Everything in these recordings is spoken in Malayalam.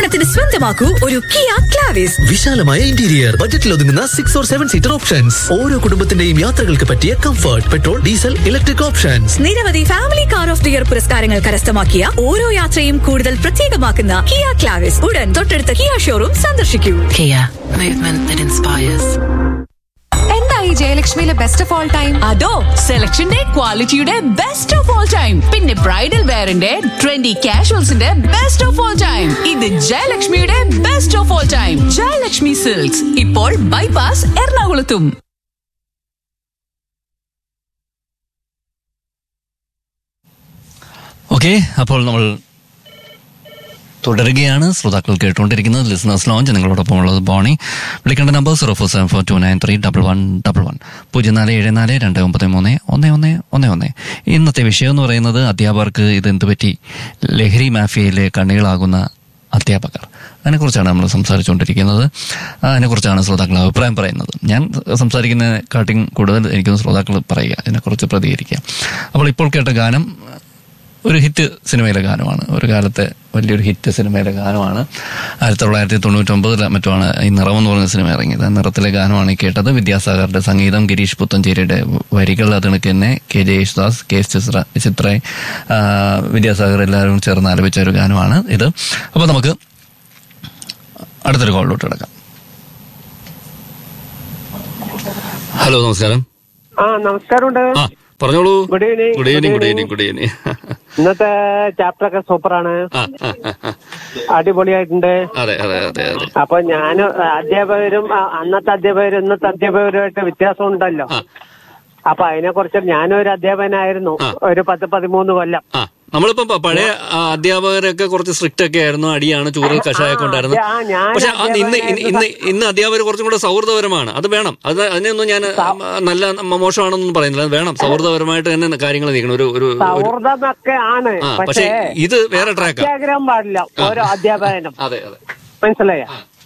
ഓണത്തിന് സ്വന്തമാക്കൂ ഒരു കിയ ക്ലാവിസ് വിശാലമായ ഇന്റീരിയർ ബജറ്റിൽ ഒതുങ്ങുന്ന six or seven seater options ഓരോ കുടുംബത്തിന്റെയും യാത്രകൾക്ക് പറ്റിയ comfort petrol diesel electric options നിരവധി family car of the year പുരസ്കാരങ്ങൾ കരസ്ഥമാക്കിയ ഓരോ യാത്രയും കൂടുതൽ പ്രത്യേകമാക്കുന്ന കിയ ക്ലാവിസ് ഉടൻ തൊട്ടടുത്ത കിയ ഷോറൂം സന്ദർശിക്കൂ Kia, movement that inspires. എന്തായി ജയലക്ഷ്മിയിലെ ബെസ്റ്റ് ഓഫ് ഓൾ ടൈം അതോ സെലക്ഷന്റെ ക്വാളിറ്റിയുടെ ബെസ്റ്റ് ഓഫ് ഓൾ ടൈം പിന്നെ ബ്രൈഡൽ വെയറിന്റെ ട്രെൻഡി കാഷ്വൽസിന്റെ ബെസ്റ്റ് ഓഫ് ഓൾ ടൈം ഇത് ജയലക്ഷ്മിയുടെ best of all time Jayalakshmi silks ഇപ്പോൾ ബൈപാസ് എറണാകുളത്തും ഓക്കെ അപ്പോൾ നമ്മൾ തുടരുകയാണ് ശ്രോതാക്കൾ കേട്ടുകൊണ്ടിരിക്കുന്നത് ലിസണേഴ്സ് ലോഞ്ച് നിങ്ങളോടൊപ്പം ഉള്ളത് ബോണി വിളിക്കേണ്ട number zero four seven four two nine three double one double one പൂജ്യം നാല് ഏഴ് നാല് രണ്ട് ഒമ്പത് മൂന്ന് ഒന്ന് ഒന്ന് ഒന്ന് ഒന്ന് ഇന്നത്തെ വിഷയം എന്ന് പറയുന്നത് അധ്യാപകർക്ക് ഇത് എന്ത് പറ്റി ലഹരി മാഫിയയിലെ കണ്ണികളാകുന്ന അധ്യാപകർ അതിനെക്കുറിച്ചാണ് നമ്മൾ സംസാരിച്ചുകൊണ്ടിരിക്കുന്നത് അതിനെക്കുറിച്ചാണ് ശ്രോതാക്കൾ അഭിപ്രായം പറയുന്നത് ഞാൻ സംസാരിക്കുന്ന കാട്ടിങ് കൂടുതൽ എനിക്കൊന്ന് ശ്രോതാക്കൾ പറയുക ഇതിനെക്കുറിച്ച് പ്രതികരിക്കുക അപ്പോൾ ഇപ്പോൾ കേട്ട ഗാനം ഒരു ഹിറ്റ് സിനിമയിലെ ഗാനമാണ് ഒരു കാലത്തെ വലിയൊരു ഹിറ്റ് സിനിമയിലെ ഗാനമാണ് ആയിരത്തി തൊള്ളായിരത്തി തൊണ്ണൂറ്റൊമ്പതിൽ മറ്റുമാണ് ഈ നിറം എന്ന് പറയുന്ന സിനിമ ഇറങ്ങിയത് ആ നിറത്തിലെ ഗാനമാണ് ഈ കേട്ടത് വിദ്യാസാഗറിന്റെ സംഗീതം ഗിരീഷ് പുത്തഞ്ചേരിയുടെ വരികൾ അതിനൊക്കെ തന്നെ K J Yesudas K S Chithra Chithra ആ, വിദ്യാസാഗർ എല്ലാവരും ചേർന്ന് ആലപിച്ച ഒരു ഗാനമാണ് ഇത് അപ്പോൾ നമുക്ക് അടുത്തൊരു കോളിലോട്ട് കിടക്കാം ഹലോ നമസ്കാരം ആ നമസ്കാരമുണ്ട് ആ പറഞ്ഞോളൂ Good evening. Good evening Good good evening. Evening good evening ഇന്നത്തെ ചാപ്റ്റർ ഒക്കെ സൂപ്പറാണ് ആ ആ ആ, ആ. അടിപൊളിയായിട്ടുണ്ട് അതെ അതെ അതെ അതെ അപ്പൊ ഞാൻ അധ്യാപകരും ആ, അന്നത്തെ അധ്യാപകരും ഇന്നത്തെ അധ്യാപകരുമായിട്ട് വ്യത്യാസം ഉണ്ടല്ലോ ആ. അപ്പൊ അതിനെ കുറിച്ച് ഞാനൊരു അധ്യാപകനായിരുന്നു ആ. ഒരു പത്ത് പതിമൂന്ന് കൊല്ലം ആ നമ്മളിപ്പോ പ- പഴയ ആ, അധ്യാപകരൊക്കെ കുറച്ച് സ്ട്രിക്റ്റ് ഒക്കെ ആയിരുന്നു അടിയാണ് ചൂരൽ കഷായൊക്കെ ഉണ്ടായിരുന്നു ആ, ഞാൻ പക്ഷെ ആ, ഇന്ന് ഇന്ന് ഇന്ന് അധ്യാപകനായിരുന്നു. ഇന്ന് അധ്യാപകർ കുറച്ചും കൂടെ സൗഹൃദപരമാണ് അത് വേണം അത് അതിനൊന്നും ഞാൻ ആ, നല്ല മ- മോശമാണെന്നൊന്നും പറയുന്നില്ല അത് വേണം സൗഹൃദപരമായിട്ട് തന്നെ കാര്യങ്ങൾ നീക്കണം ഒരു ഒരു ഒരു- സൗഹൃദമൊക്കെ ആണ് ആ പക്ഷെ പക്ഷേ ഇത് വേറെ ട്രാക്കാ അത്യാഗ്രഹം പാടില്ല ഓരോ അധ്യാപകനും അതെ അതെ മനസ്സിലായ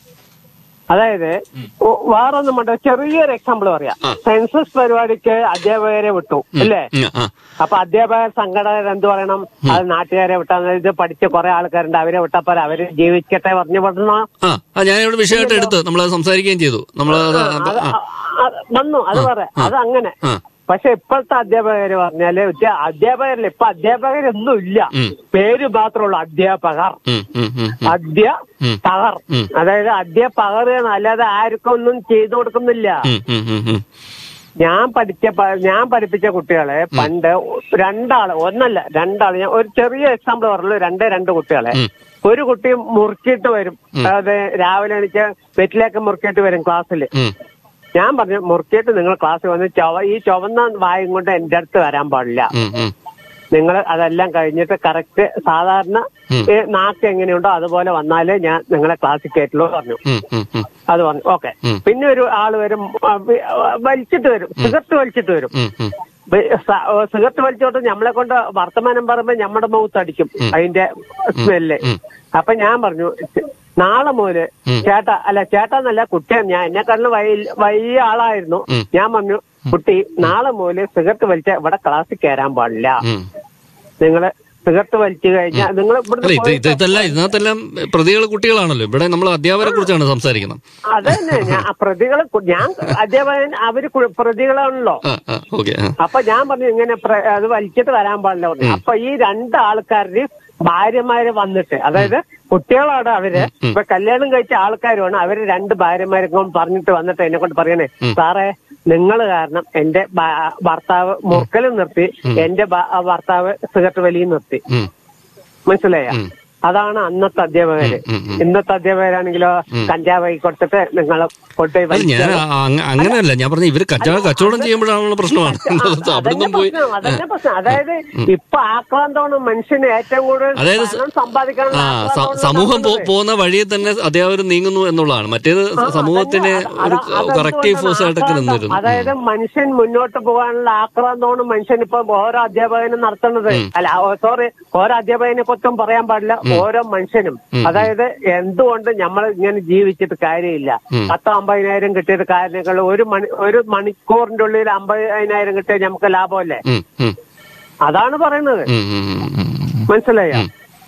അതായത് ഒ- വേറൊന്നും വേണ്ട ചെറിയൊരു എക്സാമ്പിൾ പറയാം ആ. സെൻസസ് പരിപാടിക്ക് അധ്യാപകരെ വിട്ടു അല്ലേ ഉം, ആ അപ്പൊ അധ്യാപക സംഘടന എന്ത് പറയണം അത് നാട്ടുകാരെ വിട്ടാൽ ഇത് പഠിച്ച കുറെ ആൾക്കാരുണ്ട് അവരെ വിട്ടപ്പോൾ അവര് ജീവിക്കട്ടെ പറഞ്ഞു വിടണോ ആ ആ, ഞാനിവിടെ വിഷയമായിട്ട് എടുത്ത് നമ്മളത് സംസാരിക്കുകയും ചെയ്തു നമ്മളത് അത് ആ അത് വന്നു അത് പറ അത് അങ്ങനെ ആ. പക്ഷെ ഇപ്പോഴത്തെ അധ്യാപകര് പറഞ്ഞാല് വിദ്യ- അധ്യാപകരില്ല ഇപ്പൊ അധ്യാപകരൊന്നും ഇല്ല ഉം. പേര് മാത്രമുള്ള അധ്യാപകർ ഉം, ഉം, ഉം, ഉം. അധ്യ ഉം. പകർ ഉം. അതായത് അധ്യാപകർ അല്ലാതെ ആർക്കും ഒന്നും ചെയ്തു കൊടുക്കുന്നില്ല ഉം, ഉം, ഉം, ഉം. ഞാൻ പഠിച്ച പ- ഞാൻ പഠിപ്പിച്ച കുട്ടികളെ പണ്ട് രണ്ടാള് ഒന്നല്ല രണ്ടാള് ഞാൻ ഒരു ചെറിയ എക്സാമ്പിൾ പറഞ്ഞു രണ്ട് രണ്ട് കുട്ടികളെ ഉം. ഒരു കുട്ടി മുറുക്കിയിട്ട് വരും അതായത് രാവിലെ എനിക്ക് വെറ്റിലേക്ക് മുറുക്കിയിട്ട് വരും ക്ലാസ്സിൽ ഉം. ഞാൻ പറഞ്ഞു മുറുക്കിയിട്ട് നിങ്ങൾ ക്ലാസ്സിൽ വന്ന് ചൊവ ഈ ചുവന്ന വായും കൊണ്ട് എന്റെ അടുത്ത് വരാൻ പാടില്ല ഉം, ഉം. നിങ്ങൾ അതെല്ലാം കഴിഞ്ഞിട്ട് കറക്റ്റ് സാധാരണ ഏ, നാക്ക് എങ്ങനെയുണ്ടോ അതുപോലെ വന്നാലേ ഞാൻ നിങ്ങളെ ക്ലാസ്സിൽ കയറ്റുള്ളൂ പറഞ്ഞു ഉം, ഉം, ഉം. അത് പറഞ്ഞു ഓക്കെ ഉം. പിന്നെ ഒരു ആള് വരും ആ, വി- ആ, വലിച്ചിട്ട് വരും സിഗരറ്റ് വലിച്ചിട്ട് വരും ഉം, ഉം. വി- സ- ആ, സിഗരറ്റ് വലിച്ചോട്ട് നമ്മളെ കൊണ്ട് വർത്തമാനം പറയുമ്പോ നമ്മുടെ മൗത്ത് അടിക്കും അതിന്റെ സ്മെല്ല് അപ്പൊ ഞാൻ പറഞ്ഞു നാളെ മുതല് ചേട്ടാ അല്ല ചേട്ടാ എന്നല്ല കുട്ടി ഞാൻ എന്നെക്കാട്ടിലും വൈ- വലിയ ആളായിരുന്നു ഞാൻ പറഞ്ഞു കുട്ടി നാളെ മുതല് സിഗരറ്റ് വലിച്ച ഇവിടെ ക്ലാസ്സിൽ കയറാൻ പാടില്ല ഉം. നിങ്ങള് സിഗരറ്റ് വലിച്ചു കഴിഞ്ഞാൽ നിങ്ങൾ അല്ല ഇത് ഇത് ഇതെല്ലാം ഇതിനകത്തെല്ലാം പ്രതികൾ കുട്ടികളാണല്ലോ ഇവിടെ നമ്മൾ അധ്യാപകരെ കുറിച്ചാണ് സംസാരിക്കുന്നത് അതന്നെ ഞാൻ പ്രതികളെ കു- ഞാൻ അധ്യാപകൻ അവര് കു- പ്രതികളാണല്ലോ ആ ആ ഓക്കെ ആ അപ്പൊ ഞാൻ പറഞ്ഞു ഇങ്ങനെ പ്ര- അത് വലിച്ചിട്ട് വരാൻ പാടില്ല പറഞ്ഞു അപ്പൊ ഈ രണ്ട് ആൾക്കാരുടെ ഭാര്യമാര് വന്നിട്ട് അതായത് കുട്ടികളാണ് അവര് ഇപ്പൊ കല്യാണം കഴിച്ച ആൾക്കാരുമാണ് അവര് രണ്ട് ഭാര്യമാരും പറഞ്ഞിട്ട് വന്നിട്ട് എന്നെ കൊണ്ട് പറയണേ സാറേ നിങ്ങൾ കാരണം എന്റെ ഭ- ഭർത്താവ് മുറുക്കലും നിർത്തി എന്റെ ഭ- ഭർത്താവ് സിഗരറ്റ് വലിയും നിർത്തി ഉം. മനസ്സിലായ അതാണ് അന്നത്തെ അധ്യാപകര് ഉം, ഉം. ഇന്നത്തെ അധ്യാപകരാണെങ്കിലോ കഞ്ചാവായി കൊടുത്തിട്ട് നിങ്ങൾ കൊണ്ടുപോയി അല്ല ഞാൻ വലിച്ച് ആ- അങ്ങ- അങ്ങനെയല്ല ഞാൻ പറഞ്ഞ ഇവര് കച്ചവടം കച്ചവടം ചെയ്യുമ്പോഴാണുള്ള പ്രശ്നമാണ് അതന്നെ അവിടുന്ന് പോയി പ്രശ്നം, അതന്നെ പ്രശ്നം അതായത് ഇപ്പൊ ആക്രാന്തമാണ് മനുഷ്യന് ഏറ്റവും കൂടുതൽ അതായത് പണം സമ്പാദിക്കണം ആ സ- സമൂഹം പോ- പോകുന്ന വഴിയിൽ തന്നെ അധ്യാപകർ നീങ്ങുന്നു എന്നുള്ളതാണ് മറ്റേത് സമൂഹത്തിന് ഒരു കറക്റ്റീവ് ഫോഴ്സ് ആയിട്ടൊക്കെ നിന്നിരുന്നു അതായത് മനുഷ്യൻ മുന്നോട്ട് പോകാനുള്ള ആക്രാന്തമാണ് മനുഷ്യൻ ഇപ്പൊ ഓരോ അധ്യാപകനും നടത്തുന്നത് അല്ല സോറി ഓരോ അധ്യാപകനെ കുറ്റം പറയാൻ പാടില്ല ഓരോ മനുഷ്യനും അതായത് എന്തുകൊണ്ട് നമ്മൾ ഇങ്ങനെ ജീവിച്ചിട്ട് കാര്യമില്ല പത്തോ അമ്പതിനായിരം കിട്ടിയത് കാര്യങ്ങൾ ഒരു മണി ഒരു മണിക്കൂറിന്റെ ഉള്ളിൽ അമ്പതിനായിരം കിട്ടിയത് നമുക്ക് ലാഭമല്ലേ ഉം, ഉം, അതാണ് പറയുന്നത് ഉം, ഉം, ഉം, ഉം. മനസ്സിലായോ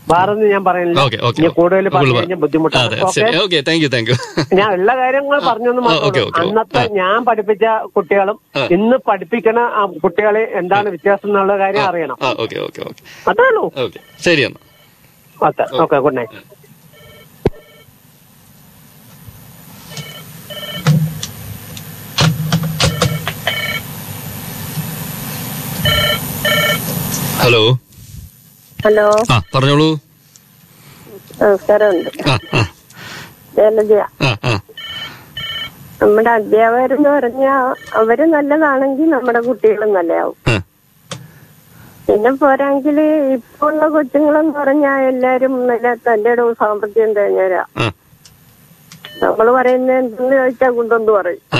വേറൊന്നും ഞാൻ പറയുന്നില്ല ഓക്കെ ഓക്കെ ഇനി കൂടുതൽ പറഞ്ഞു കഴിഞ്ഞാൽ ബുദ്ധിമുട്ടാണ് അതെ ഓക്കെ ശരി okay thank you thank you ഞാൻ ഉള്ള കാര്യങ്ങൾ പറഞ്ഞൊന്നും ആ, ഓക്കെ, മാത്രമേ ഓക്കെ, അന്നത്തെ ആ. ഞാൻ പഠിപ്പിച്ച കുട്ടികളും ആ. ഇന്ന് പഠിപ്പിക്കണ ആ കുട്ടികളെ എന്താണ് വ്യത്യാസം എന്നുള്ള കാര്യം അറിയണം ആ ഓക്കെ ഓക്കെ ഓക്കെ അതേ ഉള്ളൂ ഓക്കെ ശരി എന്നാ okay okay good night hello hello ആ പറഞ്ഞോളൂ നമസ്കാരമുണ്ട് ആ ആ ജലജ ആ ആ നമ്മുടെ അധ്യാപകരെന്ന് പറഞ്ഞാൽ അവര് നല്ലതാണെങ്കിൽ നമ്മുടെ കുട്ടികളും നല്ലതാവും ആ. പിന്നെ പോരാങ്കിൽ ഇപ്പൊ ഉള്ള കൊച്ചുങ്ങളെന്ന് പറഞ്ഞാൽ എല്ലാരും നല്ല തന്റെ ഇടവും സാമ്പത്തികം തേഞ്ഞവരാ ആ. നമ്മൾ പറയുന്നത് എന്തെന്ന് ചോദിച്ചാൽ കൊണ്ടൊന്ന് പറയും ആ.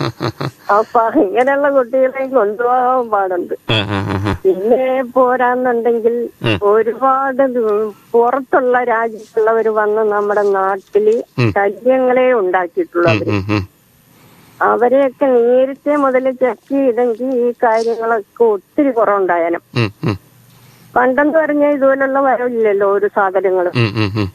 അപ്പൊ ഇങ്ങനെയുള്ള കുട്ടികളെ കൊണ്ടുപോകാൻ പാടുണ്ട് ആ, ആ, ആ, ആ. പിന്നെ പോരാന്നുണ്ടെങ്കിൽ ഉം. ഒരുപാട് ദൂ- പുറത്തുള്ള രാജ്യത്തുള്ളവർ വന്ന് നമ്മുടെ നാട്ടില് ഉം. ശല്യങ്ങളെ ഉണ്ടാക്കിയിട്ടുള്ളൂ ഉം, അവര് ഉം, ഉം. അവരെയൊക്കെ നേരത്തെ മുതൽ ചെക്ക് ചെയ്തെങ്കിൽ ഈ കാര്യങ്ങളൊക്കെ ഒത്തിരി കുറവുണ്ടായാലും ഉം, ഉം. പണ്ടെന്ന് പറഞ്ഞാൽ ഇതുപോലുള്ള വരവില്ലല്ലോ ഒരു സാധനങ്ങളും ഉം, ഉം, ഉം.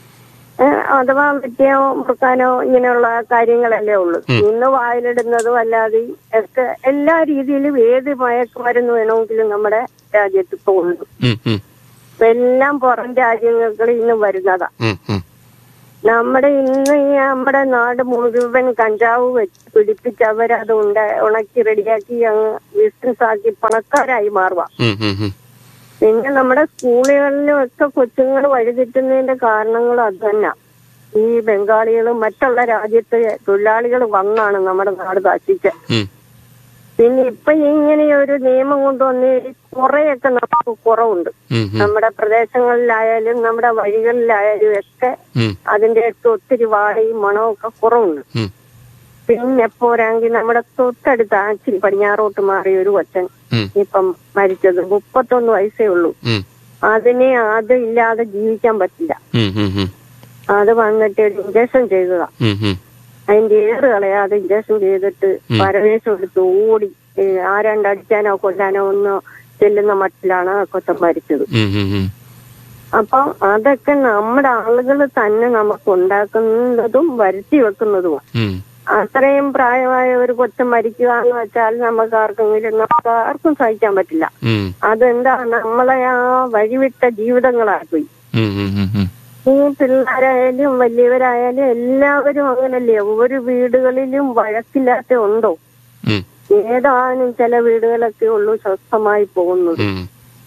ഏഹ് അഥവാ വെട്ടിയോ മുറുക്കാനോ ഇങ്ങനെയുള്ള കാര്യങ്ങളല്ലേ ഉള്ളൂ ഉം. ഇന്ന് വായിലിടുന്നതും അല്ലാതെ ഒക്കെ എല്ലാ രീതിയിലും ഏത് മയക്കുമരുന്ന് വേണമെങ്കിലും നമ്മുടെ രാജ്യത്ത് ഇപ്പൊ ഉണ്ട് ഉം, ഉം. ഇപ്പൊ എല്ലാം പുറം രാജ്യങ്ങളിൽ ഇന്ന് വരുന്നതാ ഉം, ഉം. നമ്മുടെ ഇന്ന് ഈ നമ്മുടെ നാട് മുഴുവൻ കഞ്ചാവ് വെച്ച് പിടിപ്പിച്ച് അവരത് ഉണ്ട ഉണക്കി റെഡിയാക്കി അങ്ങ് ബിസിനസ് ആക്കി പണക്കാരായി മാറുക ഉം, ഉം, ഉം. പിന്നെ നമ്മുടെ സ്കൂളുകളിലും ഒക്കെ കൊച്ചുങ്ങൾ വഴിതെറ്റുന്നതിന്റെ കാരണങ്ങൾ അത് തന്നെ ഈ ബംഗാളികളും മറ്റുള്ള രാജ്യത്തെ തൊഴിലാളികൾ വന്നാണ് നമ്മുടെ നാട് നശിച്ചത് ഉം. പിന്നെ ഇപ്പൊ ഇങ്ങനെ ഒരു നിയമം കൊണ്ടുവന്ന് കുറെയൊക്കെ നമുക്ക് കുറവുണ്ട് ഉം, ഉം. നമ്മുടെ പ്രദേശങ്ങളിലായാലും നമ്മുടെ വഴികളിലായാലും ഒക്കെ ഉം, അതിന്റെ ഒക്കെ ഒത്തിരി വാടയും മണവും ഒക്കെ കുറവുണ്ട് ഉം. പിന്നെ പോരാങ്കിൽ നമ്മുടെ തൊട്ടടുത്ത് ആച്ചിരി പടിഞ്ഞാറോട്ട് മാറിയ ഒരു കൊച്ചൻ ഉം. ഇപ്പം മരിച്ചത് മുപ്പത്തൊന്ന് വയസ്സേ ഉള്ളൂ ഉം. അതിനെ അത് ഇല്ലാതെ ജീവിക്കാൻ പറ്റില്ല ഉം, ഉം, ഉം. അത് വന്നിട്ട് ഒരു ഇഞ്ചക്ഷൻ ചെയ്തതാ ഉം, ഉം. അതിന്റെ ഏറ് കളയാതെ ഇഞ്ചക്ഷൻ ചെയ്തിട്ട് ഉം. പരവേശം എടുത്ത് ഓടി ഏ, ആരാണ്ട് അടിക്കാനോ കൊല്ലാനോ ഒന്നോ ചെല്ലുന്ന മട്ടിലാണ് ആ കൊച്ചൻ മരിച്ചത് ഉം, ഉം, ഉം. അപ്പൊ അതൊക്കെ നമ്മുടെ ആളുകൾ തന്നെ നമുക്ക് ഉണ്ടാക്കുന്നതും വരുത്തി വെക്കുന്നതുമാണ് ഉം. അത്രയും പ്രായമായ ഒരു കൊച്ചൻ മരിക്കുക എന്ന് വെച്ചാൽ നമുക്ക് ആർക്കെങ്കിലും നമുക്ക് ആർക്കും സഹിക്കാൻ പറ്റില്ല ഉം. അതെന്താ നമ്മളെ ആ വഴിവിട്ട ജീവിതങ്ങളാക്കി ഉം, ഉം, ഉം, ഉം. ഈ പിള്ളേരായാലും വലിയവരായാലും എല്ലാവരും അങ്ങനല്ലേ ഒരു വീടുകളിലും വഴക്കില്ലാത്ത ഉണ്ടോ ഉം. ഏതാനും ചില വീടുകളൊക്കെ ഉള്ളൂ സ്വസ്ഥമായി പോകുന്നത് ഉം.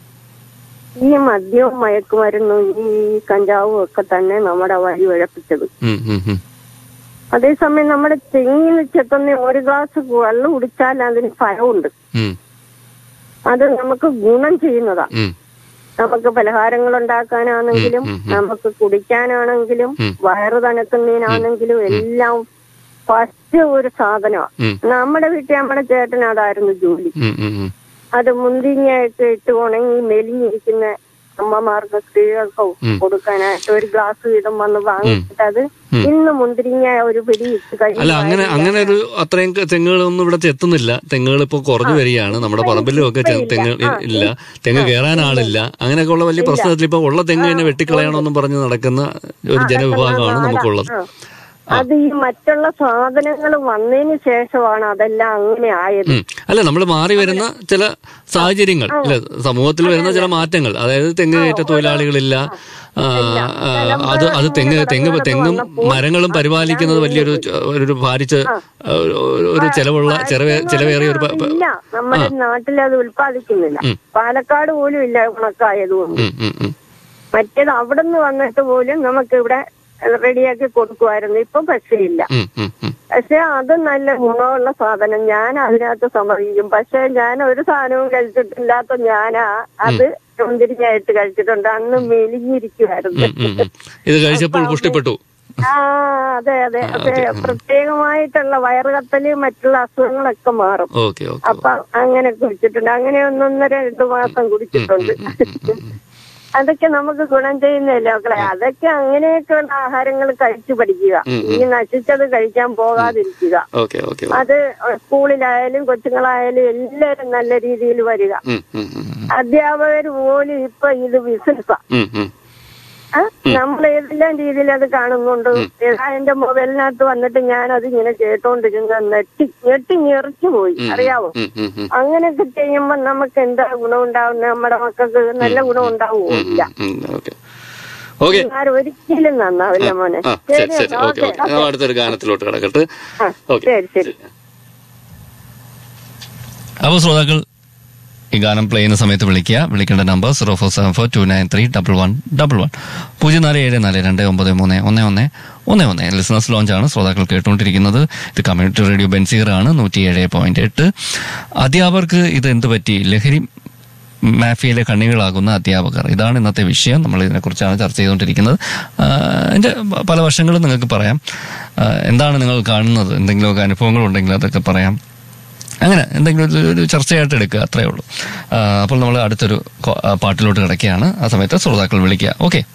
ഈ മദ്യവും മയക്കുമരുന്നും ഈ കഞ്ചാവും ഒക്കെ തന്നെ നമ്മുടെ വഴി ഉഴപ്പിച്ചത് ഉം, ഉം, ഉം. അതേസമയം നമ്മുടെ തെങ്ങിന് ചെത്തുന്ന ഒരു ഗ്ലാസ് വെള്ളം കുടിച്ചാൽ അതിന് ഫലമുണ്ട് ഉം. അത് നമുക്ക് ഗുണം ചെയ്യുന്നതാ ഉം. നമുക്ക് പലഹാരങ്ങൾ ഉണ്ടാക്കാനാണെങ്കിലും ഉം, ഉം, ഉം. നമുക്ക് കുടിക്കാനാണെങ്കിലും ഉം. വയറ് തണുക്കുന്നതിനാണെങ്കിലും എല്ലാം ഫസ്റ്റ് ഒരു സാധനമാണ് ഉം. നമ്മുടെ വീട്ടിൽ നമ്മുടെ ചേട്ടന് അതായിരുന്നു ജോലി ഉം, ഉം, ഉം. അത് മുന്തിരിങ്ങയൊക്കെ ഇട്ട് ഉണങ്ങി മെലിഞ്ഞിരിക്കുന്ന അമ്മമാർക്ക് സ്ത്രീകൾക്കോ ഉം. കൊടുക്കാനായിട്ട് ഒരു ഗ്ലാസ് വീതം വന്ന് വാങ്ങിച്ചിട്ട് അത് ഉം. ഇന്ന് മുന്തിരിങ്ങ ഒരു പിടി ഇട്ട് കഴിയും അല്ല അങ്ങനെ അങ്ങനെ ഒരു അത്രയും തെങ്ങുകളൊന്നും ഇവിടെ എത്തുന്നില്ല തെങ്ങുകൾ ഇപ്പോൾ കുറഞ്ഞു വരികയാണ് നമ്മുടെ പറമ്പിലും ഒക്കെ ചെ- തെങ്ങ് ഇ- ഇല്ല തെങ്ങ് കയറാൻ ആളില്ല അങ്ങനെയൊക്കെ ഉള്ള വലിയ പ്രശ്നത്തിൽ ഇപ്പൊ ഉള്ള തെങ്ങ് തന്നെ വെട്ടിക്കളയണമെന്നും പറഞ്ഞ് നടക്കുന്ന ഒരു ജനവിഭാഗമാണ് നമുക്കുള്ളത് ആ. അത് ഈ മറ്റുള്ള സാധനങ്ങൾ വന്നതിന് ശേഷമാണ് അതെല്ലാം അങ്ങനെ ആയത് ഉം. അല്ല നമ്മൾ മാറി വരുന്ന ചില സാഹചര്യങ്ങൾ അല്ലെ സമൂഹത്തിൽ വരുന്ന ചില മാറ്റങ്ങൾ അതായത് തെങ്ങ് കയറ്റ തൊഴിലാളികളില്ല ആ, ആ, അത് അത് തെങ്ങ് തെങ്ങ് തെങ്ങും മരങ്ങളും പരിപാലിക്കുന്നത് വലിയൊരു ച- ഒരു ഭാരിച്ച് ഒരു- ഒരു ചെലവുള്ള ചെലവേ ചെലവേറിയ ഒരു പ- പ- ഇല്ല നമ്മുടെ നാട്ടിൽ അത് ഉൽപ്പാദിക്കുന്നില്ല ഉം. പാലക്കാട് പോലും ഇല്ല ഉണക്കായതുകൊണ്ട് ഉം, ഉം, ഉം. മറ്റേത് അവിടെ നിന്ന് വന്നിട്ട് പോലും നമുക്ക് ഇവിടെ റെഡിയാക്കി കൊടുക്കുമായിരുന്നു ഇപ്പൊ പക്ഷേ ഇല്ല ഉം, ഉം, ഉം. പക്ഷെ അത് നല്ല ഗുണമുള്ള സാധനം ഞാൻ അതിനകത്ത് സമ്മതിക്കും പക്ഷെ ഞാൻ ഒരു സാധനവും കഴിച്ചിട്ടില്ലാത്ത ഞാനാ അത് മുന്തിരിങ്ങായിട്ട് കഴിച്ചിട്ടുണ്ട് അന്ന് മെലിഞ്ഞിരിക്കുമായിരുന്നു ഉം, ഉം, ഉം. ഇത് കഴിച്ചപ്പോൾ പുഷ്ടിപ്പെട്ടു ആ അതെ അതെ അതെ പ്രത്യേകമായിട്ടുള്ള വയറുകത്തല് മറ്റുള്ള അസുഖങ്ങളൊക്കെ മാറും ഓക്കെ ഓക്കെ അപ്പൊ അങ്ങനെ കുടിച്ചിട്ടുണ്ട് അങ്ങനെ ഒന്നൊന്നര രണ്ടു മാസം കുടിച്ചിട്ടുണ്ട് അതൊക്കെ നമുക്ക് ഗുണം ചെയ്യുന്നല്ലേ മക്കളെ അതൊക്കെ അങ്ങനെയൊക്കെയുള്ള ആഹാരങ്ങൾ കഴിച്ചു പഠിക്കുക ഉം, ഈ നശിച്ചത് കഴിക്കാൻ പോകാതിരിക്കുക ഓക്കെ ഓക്കെ അത് സ്കൂളിലായാലും കൊച്ചുങ്ങളായാലും എല്ലാവരും നല്ല രീതിയിൽ വരിക ഉം, ഉം, ഉം, ഉം. അധ്യാപകർ പോലും ഇപ്പൊ ഇത് ബിസിനസ്സാ ഉം, ഉം. നമ്മൾ ഏതെല്ലാം രീതിയിൽ അത് കാണുന്നുണ്ട് ഏതാ എന്റെ മൊബൈലിനകത്ത് വന്നിട്ട് ഞാൻ അത് ഇങ്ങനെ കേട്ടോണ്ടിരുന്ന നെട്ടി ഞെട്ടി ഞെറിച്ചു പോയി അറിയാവോ ഉം, ഉം, ഉം. അങ്ങനെയൊക്കെ ചെയ്യുമ്പോ നമുക്ക് എന്താ ഗുണം ഉണ്ടാവുന്നത് നമ്മുടെ മക്കൾക്ക് നല്ല ഗുണം ഉണ്ടാവുമോ ഇല്ല ഓക്കെ ഓക്കെ ആരും ഒരിക്കലും നന്നാവില്ല മോനെ ആ ശരി ശരി ശരി ഓക്കെ ഓക്കെ ഓക്കെ ഞാൻ അടുത്തൊരു ഗാനത്തിലോട്ട് കിടക്കട്ടെ ആ, ഓക്കെ ശരി ശരി അപ്പോൾ ശ്രോതാക്കൾ ഈ ഗാനം പ്ലേ ചെയ്യുന്ന സമയത്ത് വിളിക്കുക വിളിക്കേണ്ട number zero four seven four two nine three double one double one പൂജ്യം നാല് ഏഴ് നാല് രണ്ട് ഒമ്പത് മൂന്ന് ഒന്ന് ഒന്ന് ഒന്ന് ഒന്ന് ലിസണേഴ്സ് ലോഞ്ചാണ് ശ്രോതാക്കൾ കേട്ടുകൊണ്ടിരിക്കുന്നത് ഇത് കമ്മ്യൂണിറ്റി റേഡിയോ ബെൻസീർ ആണ് നൂറ്റി ഏഴ് പോയിന്റ് എട്ട് അധ്യാപകർക്ക് ഇത് എന്ത് പറ്റി ലഹരി മാഫിയയിലെ കണ്ണികളാകുന്ന അധ്യാപകർ ഇതാണ് ഇന്നത്തെ വിഷയം നമ്മൾ ഇതിനെക്കുറിച്ചാണ് ചർച്ച ചെയ്തുകൊണ്ടിരിക്കുന്നത് എൻ്റെ പല വശങ്ങളും നിങ്ങൾക്ക് പറയാം ആ, എന്താണ് നിങ്ങൾ കാണുന്നത് എന്തെങ്കിലുമൊക്കെ അനുഭവങ്ങൾ ഉണ്ടെങ്കിൽ അതൊക്കെ പറയാം അങ്ങനെ എന്തെങ്കിലും ഒരു- ഒരു ചർച്ചയായിട്ട് എടുക്കുക അത്രേ ഉള്ളൂ ആ, അപ്പോൾ നമ്മൾ അടുത്തൊരു കൊ- ആ, പാട്ടിലോട്ട് കിടക്കുകയാണ് ആ സമയത്ത് ശ്രോതാക്കൾ വിളിക്കുക ഓക്കെ